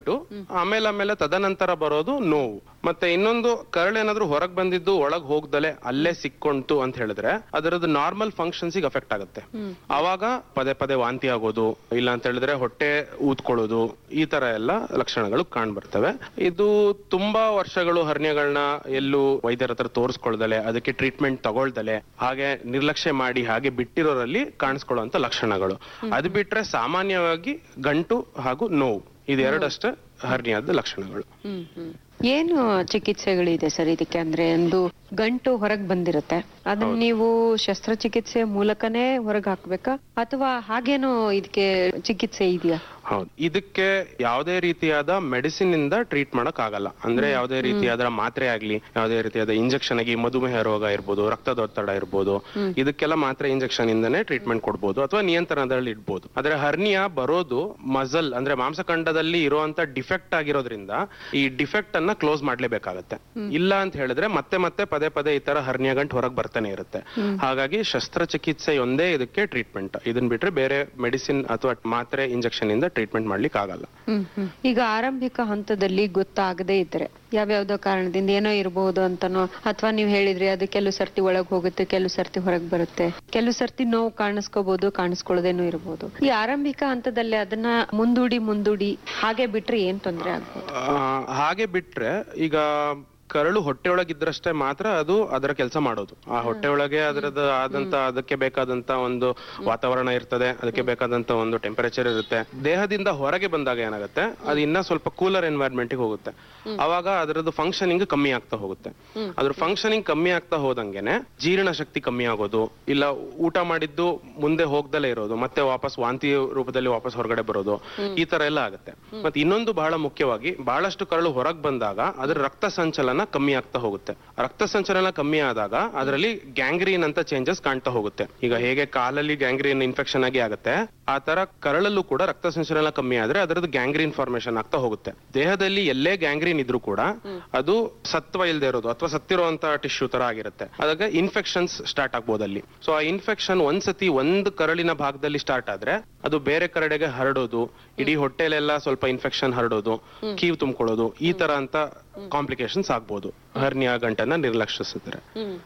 ಗಂಟು ಆಮೇಲೆ ಆಮೇಲೆ ತದನಂತರ ಬರೋದು ನೋವು ಮತ್ತೆ ಇನ್ನೊಂದು ಕರಳು ಏನಾದ್ರೂ ಹೊರಗ್ ಬಂದಿದ್ದು ಒಳಗ್ ಹೋಗ್ದಲೆ ಅಲ್ಲೇ ಸಿಕ್ಕೊಂತು ಅಂತ ಹೇಳಿದ್ರೆ ಅದರದ್ದು ನಾರ್ಮಲ್ ಫಂಕ್ಷನ್ಸ್ ಅಫೆಕ್ಟ್ ಆಗುತ್ತೆ ಅವಾಗ ಪದೇ ಪದೇ ವಾಂತಿ ಆಗೋದು ಇಲ್ಲ ಅಂತ ಹೇಳಿದ್ರೆ ಹೊಟ್ಟೆ ಊದ್ಕೊಳ್ಳೋದು ಈ ತರ ಎಲ್ಲ ಲಕ್ಷಣಗಳು ಕಾಣ್ ಬರ್ತವೆ ಇದು ತುಂಬಾ ವರ್ಷಗಳು ಹರ್ನಿಯಗಳನ್ನ ಎಲ್ಲೂ ವೈದ್ಯರ ಹತ್ರ ತೋರಿಸ್ಕೊಳ್ದಲೆ ಅದಕ್ಕೆ ಟ್ರೀಟ್ಮೆಂಟ್ ತಗೊಳ್ದಲೆ ಹಾಗೆ ನಿರ್ಲಕ್ಷ್ಯ ಮಾಡಿ ಹಾಗೆ ಬಿಟ್ಟಿರೋರಲ್ಲಿ ಕಾಣಿಸ್ಕೊಳ್ಳುವಂತ ಲಕ್ಷಣಗಳು ಅದು ಬಿಟ್ರೆ ಸಾಮಾನ್ಯವಾಗಿ ಗಂಟು ಹಾಗೂ ನೋವು ಇದೆರಡಷ್ಟೇ ಹರ್ನಿಯಾದ ಲಕ್ಷಣಗಳು ಹ್ಮ್ ಹ್ಮ್ ಏನು ಚಿಕಿತ್ಸೆಗಳಿದೆ ಸರ್ ಇದಕ್ಕೆ ಅಂದ್ರೆ ಒಂದು ಗಂಟು ಹೊರಗ್ ಬಂದಿರುತ್ತೆ ಅದನ್ನ ನೀವು ಶಸ್ತ್ರಚಿಕಿತ್ಸೆ ಮೂಲಕನೇ ಹೊರಗ್ ಹಾಕ್ಬೇಕಾ ಅಥವಾ ಹಾಗೇನು ಇದಕ್ಕೆ ಚಿಕಿತ್ಸೆ ಇದೆಯಾ ಹೌದು ಇದಕ್ಕೆ ಯಾವುದೇ ರೀತಿಯಾದ ಮೆಡಿಸಿನ್ ಇಂದ ಟ್ರೀಟ್ ಮಾಡಕ್ ಆಗಲ್ಲ ಅಂದ್ರೆ ಯಾವುದೇ ರೀತಿಯಾದ ಮಾತ್ರೆ ಆಗ್ಲಿ ಯಾವುದೇ ರೀತಿಯಾದ ಇಂಜೆಕ್ಷನ್ ಆಗಿ ಮಧುಮೇಹ ರೋಗ ಇರ್ಬೋದು ರಕ್ತದೊತ್ತಡ ಇರ್ಬೋದು ಇದಕ್ಕೆಲ್ಲ ಮಾತ್ರೆ ಇಂಜೆಕ್ಷನ್ ಇಂದನೇ ಟ್ರೀಟ್ಮೆಂಟ್ ಕೊಡ್ಬೋದು ಅಥವಾ ನಿಯಂತ್ರಣದಲ್ಲಿ ಇಡ್ಬೋದು ಆದ್ರೆ ಹರ್ನಿಯಾ ಬರೋದು ಮಜಲ್ ಅಂದ್ರೆ ಮಾಂಸಖಂಡದಲ್ಲಿ ಇರುವಂತ ಡಿಫೆಕ್ಟ್ ಆಗಿರೋದ್ರಿಂದ ಈ ಡಿಫೆಕ್ಟ್ ಅನ್ನ ಕ್ಲೋಸ್ ಮಾಡ್ಲೇಬೇಕಾಗತ್ತೆ ಇಲ್ಲ ಅಂತ ಹೇಳಿದ್ರೆ ಮತ್ತೆ ಮತ್ತೆ ಪದೇ ಪದೇ ಈ ತರ ಹರ್ನಿಯಾ ಗಂಟು ಹೊರಗೆ ಬರ್ತಾನೆ ಇರುತ್ತೆ ಹಾಗಾಗಿ ಶಸ್ತ್ರಚಿಕಿತ್ಸೆಯೊಂದೇ ಇದಕ್ಕೆ ಟ್ರೀಟ್ಮೆಂಟ್ ಇದನ್ ಬಿಟ್ರೆ ಬೇರೆ ಮೆಡಿಸಿನ್ ಅಥವಾ ಮಾತ್ರೆ ಇಂಜೆಕ್ಷನ್ ಇಂದ ಟ್ರೀಟ್ಮೆಂಟ್ ಮಾಡ್ಲಿಕ್ಕೆ ಆಗಲ್ಲ ಹ್ಮ್ ಹ್ಮ್ ಈಗ ಆರಂಭಿಕ ಹಂತದಲ್ಲಿ ಗೊತ್ತಾಗದೇ ಇದ್ರೆ ಯಾವ್ಯಾವ್ದೋ ಕಾರಣದಿಂದ ಏನೋ ಇರಬಹುದು ಅಂತನೋ ಅಥವಾ ನೀವ್ ಹೇಳಿದ್ರಿ ಅದು ಕೆಲವು ಸರ್ತಿ ಒಳಗ್ ಹೋಗುತ್ತೆ ಕೆಲವು ಸರ್ತಿ ಹೊರಗ್ ಬರುತ್ತೆ ಕೆಲವು ಸರ್ತಿ ನೋವು ಕಾಣಿಸ್ಕೋಬಹುದು ಕಾಣಿಸ್ಕೊಳ್ಳೋದೇನು ಇರಬಹುದು ಈ ಆರಂಭಿಕ ಹಂತದಲ್ಲಿ ಅದನ್ನ ಮುಂದೂಡಿ ಮುಂದೂಡಿ ಹಾಗೆ ಬಿಟ್ರೆ ಏನ್ ತೊಂದ್ರೆ ಆಗ್ಬೋದು ಆ, ಹಾಗೆ ಬಿಟ್ರೆ ಈಗ ಕರಳು ಹೊಟ್ಟೆ ಒಳಗಿದ್ರಷ್ಟೇ ಮಾತ್ರ ಅದು ಅದರ ಕೆಲಸ ಮಾಡೋದು ಆ ಹೊಟ್ಟೆ ಒಳಗೆ ಅದರದ ಆದಂತ ಅದಕ್ಕೆ ಬೇಕಾದಂತ ಒಂದು ವಾತಾವರಣ ಇರ್ತದೆ ಅದಕ್ಕೆ ಬೇಕಾದಂತ ಒಂದು ಟೆಂಪರೇಚರ್ ಇರುತ್ತೆ ದೇಹದಿಂದ ಹೊರಗೆ ಬಂದಾಗ ಏನಾಗುತ್ತೆ ಅದು ಇನ್ನ ಸ್ವಲ್ಪ ಕೂಲರ್ ಎನ್ವೈರ್ಮೆಂಟ್ ಹೋಗುತ್ತೆ ಅವಾಗ ಅದರದ್ದು ಫಂಕ್ಷನಿಂಗ್ ಕಮ್ಮಿ ಆಗ್ತಾ ಹೋಗುತ್ತೆ ಅದ್ರ ಫಂಕ್ಷನಿಂಗ್ ಕಮ್ಮಿ ಆಗ್ತಾ ಹೋದಂಗೆನೆ ಜೀರ್ಣ ಶಕ್ತಿ ಕಮ್ಮಿ ಆಗೋದು ಇಲ್ಲ ಊಟ ಮಾಡಿದ್ದು ಮುಂದೆ ಹೋಗ್ದಲೇ ಇರೋದು ಮತ್ತೆ ವಾಪಸ್ ವಾಂತಿ ರೂಪದಲ್ಲಿ ವಾಪಸ್ ಹೊರಗಡೆ ಬರೋದು ಈ ತರ ಎಲ್ಲ ಆಗುತ್ತೆ ಮತ್ತೆ ಇನ್ನೊಂದು ಬಹಳ ಮುಖ್ಯವಾಗಿ ಬಹಳಷ್ಟು ಕರಳು ಹೊರಗ್ ಬಂದಾಗ ಅದ್ರ ರಕ್ತ ಸಂಚಲನ ಕಮ್ಮಿ ಆಗ್ತಾ ಹೋಗುತ್ತೆ ರಕ್ತ ಸಂಚಲನ ಕಮ್ಮಿ ಆದಾಗ ಅದರಲ್ಲಿ ಗ್ಯಾಂಗ್ರೀನ್ ಅಂತ ಚೇಂಜಸ್ ಕಾಣ್ತಾ ಹೋಗುತ್ತೆ ಈಗ ಹೇಗೆ ಕಾಲಲ್ಲಿ ಗ್ಯಾಂಗ್ರೀನ್ ಇನ್ಫೆಕ್ಷನ್ ಆಗಿ ಆಗುತ್ತೆ ಆ ತರ ಕರಳಲ್ಲೂ ಕೂಡ ರಕ್ತ ಸಂಚಲನ ಕಮ್ಮಿ ಆದ್ರೆ ಅದರದ್ದು ಗ್ಯಾಂಗ್ರೀನ್ ಫಾರ್ಮೇಶನ್ ಆಗ್ತಾ ಹೋಗುತ್ತೆ ದೇಹದಲ್ಲಿ ಎಲ್ಲೇ ಗ್ಯಾಂಗ್ರೀನ್ ಇದ್ರೂ ಕೂಡ ಅದು ಸತ್ವ ಇಲ್ಲದೆ ಇರೋದು ಅಥವಾ ಸತ್ತಿರುವಂತ ಟಿಶ್ಯೂ ತರ ಆಗಿರುತ್ತೆ ಅದಕ್ಕೆ ಇನ್ಫೆಕ್ಷನ್ಸ್ ಸ್ಟಾರ್ಟ್ ಆಗ್ಬೋದು ಅಲ್ಲಿ ಸೊ ಆ ಇನ್ಫೆಕ್ಷನ್ ಒಂದ್ಸತಿ ಒಂದು ಕರಳಿನ ಭಾಗದಲ್ಲಿ ಸ್ಟಾರ್ಟ್ ಆದ್ರೆ ಅದು ಬೇರೆ ಕರಡೆಗೆ ಹರಡೋದು ಇಡೀ ಹೊಟ್ಟೆಲೆಲ್ಲ ಸ್ವಲ್ಪ ಇನ್ಫೆಕ್ಷನ್ ಹರಡೋದು ಕೀವು ತುಂಬಿಕೊಳ್ಳೋದು ಈ ತರ ಅಂತ ಕಾಂಪ್ಲಿಕೇಶನ್ಸ್ ಆಗ್ಬೋದು ಹರ್ನಿಯಾ ಗಂಟನ್ನ ನಿರ್ಲಕ್ಷಿಸಿದ್ರೆ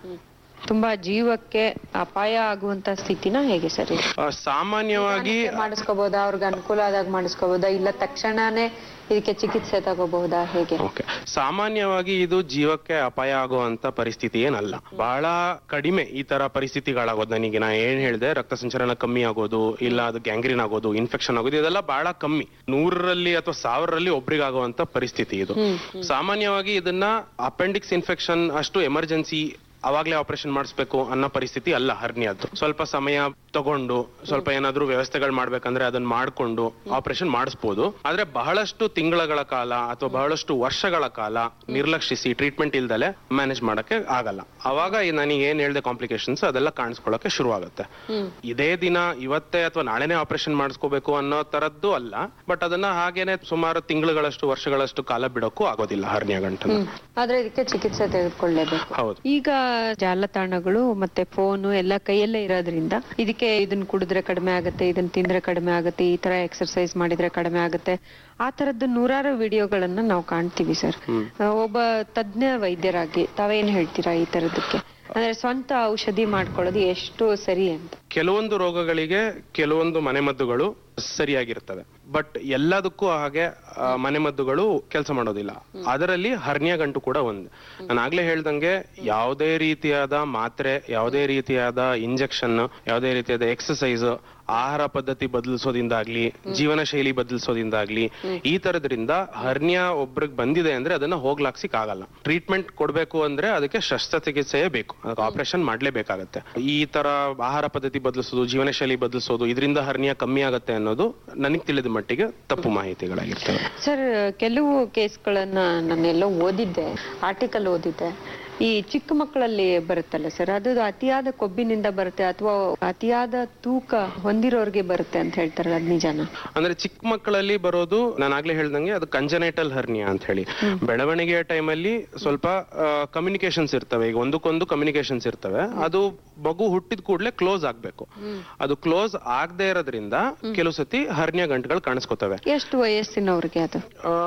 ತುಂಬಾ ಜೀವಕ್ಕೆ ಅಪಾಯ ಆಗುವಂತ ಸ್ಥಿತಿನ ಹೇಗೆ ಸರ್ ಇದು? ಆ, ಸಾಮಾನ್ಯವಾಗಿ ಮಾಡಿಸ್ಕೋಬಹುದಾ ಅವ್ರಿಗೆ ಅನುಕೂಲ ಆದಾಗ ಮಾಡಿಸ್ಕೋಬಹುದಾ ಇಲ್ಲ ತಕ್ಷಣನೇ ಇದಕ್ಕೆ ಚಿಕಿತ್ಸೆ ತಗೋಬಹುದಾ ಹೇಗೆ ಓಕೆ ಸಾಮಾನ್ಯವಾಗಿ ಇದು ಜೀವಕ್ಕೆ ಅಪಾಯ ಆಗುವಂತ ಪರಿಸ್ಥಿತಿ ಏನಲ್ಲ ಬಹಳ ಕಡಿಮೆ ಈ ತರ ಪರಿಸ್ಥಿತಿಗಳಾಗೋದು ನನಗೆ ನಾ ಏನ್ ಹೇಳಿದೆ ರಕ್ತ ಸಂಚಲನ ಕಮ್ಮಿ ಆಗೋದು ಇಲ್ಲ ಅದು ಗ್ಯಾಂಗ್ರೀನ್ ಆಗೋದು ಇನ್ಫೆಕ್ಷನ್ ಆಗೋದು ಇದೆಲ್ಲ ಬಹಳ ಕಮ್ಮಿ ನೂರರಲ್ಲಿ ಅಥವಾ ಸಾವಿರರಲ್ಲಿ ಒಬ್ರಿಗೆ ಆಗುವಂತ ಪರಿಸ್ಥಿತಿ ಇದು ಸಾಮಾನ್ಯವಾಗಿ ಇದನ್ನ ಅಪೆಂಡಿಕ್ಸ್ ಇನ್ಫೆಕ್ಷನ್ ಅಷ್ಟು ಎಮರ್ಜೆನ್ಸಿ ಅವಾಗ್ಲೇ ಆಪರೇಷನ್ ಮಾಡಿಸ್ಬೇಕು ಅನ್ನೋ ಪರಿಸ್ಥಿತಿ ಅಲ್ಲ ಹರ್ನಿಯದ್ದು ಸ್ವಲ್ಪ ಸಮಯ ತಗೊಂಡು ಸ್ವಲ್ಪ ಏನಾದ್ರೂ ವ್ಯವಸ್ಥೆಗಳು ಮಾಡ್ಬೇಕಂದ್ರೆ ಅದನ್ನ ಮಾಡ್ಕೊಂಡು ಆಪರೇಷನ್ ಮಾಡಿಸ್ಬೋದು ಆದ್ರೆ ಬಹಳಷ್ಟು ತಿಂಗಳ ಕಾಲ ಅಥವಾ ಬಹಳಷ್ಟು ವರ್ಷಗಳ ಕಾಲ ನಿರ್ಲಕ್ಷಿಸಿ ಟ್ರೀಟ್ಮೆಂಟ್ ಇಲ್ದಲೆ ಮ್ಯಾನೇಜ್ ಮಾಡಕ್ಕೆ ಆಗಲ್ಲ ಅವಾಗ ಈ ನನಗೆ ಏನ್ ಹೇಳ್ದೆ ಕಾಂಪ್ಲಿಕೇಶನ್ಸ್ ಅದೆಲ್ಲ ಕಾಣಿಸ್ಕೊಳ್ಳಕ್ಕೆ ಶುರು ಆಗುತ್ತೆ ಇದೇ ದಿನ ಇವತ್ತೇ ಅಥವಾ ನಾಳೆನೇ ಆಪರೇಷನ್ ಮಾಡಿಸ್ಕೋಬೇಕು ಅನ್ನೋ ತರದ್ದು ಅಲ್ಲ ಬಟ್ ಅದನ್ನ ಹಾಗೇನೆ ಸುಮಾರು ತಿಂಗಳುಗಳಷ್ಟು ವರ್ಷಗಳಷ್ಟು ಕಾಲ ಬಿಡೋಕ್ಕೂ ಆಗೋದಿಲ್ಲ ಹರ್ನಿಯ ಗಂಟನ ಆದ್ರೆ ಇದಕ್ಕೆ ಚಿಕಿತ್ಸೆ ತೆಗೆದುಕೊಳ್ಳೇಬೇಕು ಹೌದು ಈಗ ಜಾಲತಾಣಗಳು ಮತ್ತೆ ಫೋನು ಎಲ್ಲ ಕೈಯಲ್ಲೇ ಇರೋದ್ರಿಂದ ಇದಕ್ಕೆ ಇದನ್ನ ಕುಡಿದ್ರೆ ಕಡಿಮೆ ಆಗುತ್ತೆ ಇದನ್ನ ತಿಂದ್ರೆ ಕಡಿಮೆ ಆಗುತ್ತೆ ಈ ತರ ಎಕ್ಸರ್ಸೈಸ್ ಮಾಡಿದ್ರೆ ಕಡಿಮೆ ಆಗುತ್ತೆ ಆ ತರದ್ದು ನೂರಾರು ವಿಡಿಯೋಗಳನ್ನ ನಾವು ಕಾಣ್ತೀವಿ ಸರ್ ಒಬ್ಬ ತಜ್ಞ ವೈದ್ಯರಾಗಿ ತಾವೇನ್ ಹೇಳ್ತೀರಾ ಈ ತರದಕ್ಕೆ ಅಂದ್ರೆ ಸ್ವಂತ ಔಷಧಿ ಮಾಡ್ಕೊಳ್ಳೋದು ಎಷ್ಟು ಸರಿ ಅಂತ ಕೆಲವೊಂದು ರೋಗಗಳಿಗೆ ಕೆಲವೊಂದು ಮನೆಮದ್ದುಗಳು ಸರಿಯಾಗಿರ್ತವೆ ಬಟ್ ಎಲ್ಲದಕ್ಕೂ ಹಾಗೆ ಆ, ಮನೆಮದ್ದುಗಳು ಕೆಲಸ ಮಾಡೋದಿಲ್ಲ ಅದರಲ್ಲಿ ಹರ್ನಿಯ ಗಂಟು ಕೂಡ ಒಂದು ನಾನು ಆಗ್ಲೇ ಹೇಳ್ದಂಗೆ ಯಾವುದೇ ರೀತಿಯಾದ ಮಾತ್ರೆ ಯಾವುದೇ ರೀತಿಯಾದ ಇಂಜೆಕ್ಷನ್ ಯಾವುದೇ ರೀತಿಯಾದ ಎಕ್ಸಸೈಸ್ ಆಹಾರ ಪದ್ಧತಿ ಬದಲಿಸೋದಿಂದಾಗ್ಲಿ ಜೀವನ ಶೈಲಿ ಬದಲಿಸೋದಿಂದಾಗ್ಲಿ ಈ ತರದ್ರಿಂದ ಹರ್ನಿಯಾ ಒಬ್ರಿಗೆ ಬಂದಿದೆ ಅಂದ್ರೆ ಅದನ್ನ ಹೋಗ್ಲಾಕ್ಸಿಕ್ ಆಗಲ್ಲ ಟ್ರೀಟ್ಮೆಂಟ್ ಕೊಡ್ಬೇಕು ಅಂದ್ರೆ ಅದಕ್ಕೆ ಶಸ್ತ್ರಚಿಕಿತ್ಸೆಯೇ ಬೇಕು ಅದಕ್ಕೆ ಆಪರೇಷನ್ ಮಾಡ್ಲೇಬೇಕಾಗತ್ತೆ ಈ ತರ ಆಹಾರ ಪದ್ಧತಿ ಬದಲಿಸೋದು ಜೀವನ ಶೈಲಿ ಬದಲಿಸೋದು ಇದರಿಂದ ಹರ್ನಿಯಾ ಕಮ್ಮಿ ಆಗುತ್ತೆ ಅನ್ನೋದು ನನಗೆ ತಿಳಿದ ಮಟ್ಟಿಗೆ ತಪ್ಪು ಮಾಹಿತಿಗಳಾಗಿರ್ತವೆ ಸರ್ ಕೆಲವು ಕೇಸ್ಗಳನ್ನ ನಾನೆಲ್ಲೋ ಓದಿದ್ದೆ ಆರ್ಟಿಕಲ್ ಓದಿದ್ದೆ ಈ ಚಿಕ್ಕ ಮಕ್ಕಳಲ್ಲಿ ಬರುತ್ತಲ್ಲ ಸರ್ ಅದು ಅತಿಯಾದ ಕೊಬ್ಬಿನಿಂದ ಬರುತ್ತೆ ಅಥವಾ ಅತಿಯಾದ ತೂಕ ಹೊಂದಿರೋರ್ಗೆ ಬರುತ್ತೆ ಅಂತ ಹೇಳ್ತಾರೆ ಅದ್ ನಿಜಾನ ಅಂದ್ರೆ ಚಿಕ್ಕ ಮಕ್ಕಳಲ್ಲಿ ಬರೋದು ನಾನು ಆಗ್ಲೇ ಹೇಳ್ದಂಗೆ ಅದು ಕಂಜನೈಟಲ್ ಹರ್ನಿಯಾ ಅಂತ ಹೇಳಿ ಬೆಳವಣಿಗೆಯ ಟೈಮಲ್ಲಿ ಸ್ವಲ್ಪ ಕಮ್ಯುನಿಕೇಶನ್ಸ್ ಇರ್ತವೆ ಈಗ ಒಂದಕ್ಕೊಂದು ಕಮ್ಯುನಿಕೇಶನ್ಸ್ ಇರ್ತವೆ ಅದು ಮಗು ಹುಟ್ಟಿದ ಕೂಡಲೇ ಕ್ಲೋಸ್ ಆಗ್ಬೇಕು ಅದು ಕ್ಲೋಸ್ ಆಗದೆ ಇರೋದ್ರಿಂದ ಕೆಲವು ಸತಿ ಹರ್ನಿಯಾ ಗಂಟುಗಳು ಕಾಣಿಸ್ಕೊತವೆ ಎಷ್ಟು ವಯಸ್ಸಿನವ್ರಿಗೆ ಅದು ಆ,